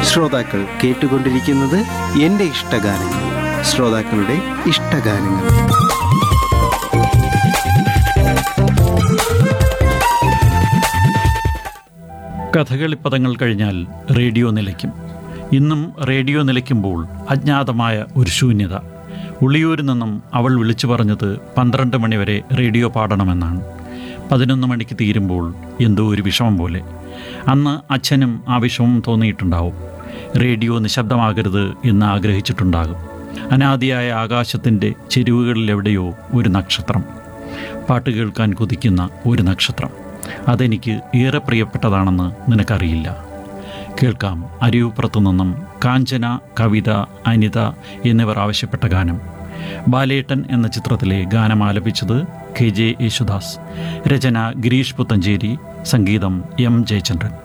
ശ്രോതാക്കൾ കേട്ടുകൊണ്ടിരിക്കുന്നത് എൻ്റെ ഇഷ്ടഗാനങ്ങൾ ശ്രോതാക്കളുടെ ഇഷ്ടഗാനങ്ങൾ കഥകളിപ്പദങ്ങൾ കഴിഞ്ഞാൽ റേഡിയോ നിലയ്ക്കും ഇന്നും റേഡിയോ നിലയ്ക്കുമ്പോൾ അജ്ഞാതമായ ഒരു ശൂന്യത ഉള്ളിയൂരിൽ നിന്നും അവൾ വിളിച്ചു പറഞ്ഞത് പന്ത്രണ്ട് മണിവരെ റേഡിയോ പാടണമെന്നാണ് പതിനൊന്ന് മണിക്ക് തീരുമ്പോൾ എന്തോ ഒരു വിഷമം പോലെ അന്ന് അച്ഛനും ആ വിഷമം തോന്നിയിട്ടുണ്ടാവും റേഡിയോ നിശബ്ദമാകരുത് എന്ന് ആഗ്രഹിച്ചിട്ടുണ്ടാകും അനാദിയായ ആകാശത്തിൻ്റെ ചെരുവുകളിലെവിടെയോ ഒരു നക്ഷത്രം പാട്ട് കേൾക്കാൻ കൊതിക്കുന്ന ഒരു നക്ഷത്രം അതെനിക്ക് ഏറെ പ്രിയപ്പെട്ടതാണെന്ന് നിനക്കറിയില്ല കേൾക്കാം അരിവുപ്പുറത്തു നിന്നും കാഞ്ചന കവിത അനിത എന്നിവർ ആവശ്യപ്പെട്ട ഗാനം ബാലേട്ടൻ എന്ന ചിത്രത്തിലെ ഗാനം ആലപിച്ചത് കെ ജെ യേശുദാസ് രചന ഗിരീഷ് പുത്തഞ്ചേരി സംഗീതം എം ജയചന്ദ്രൻ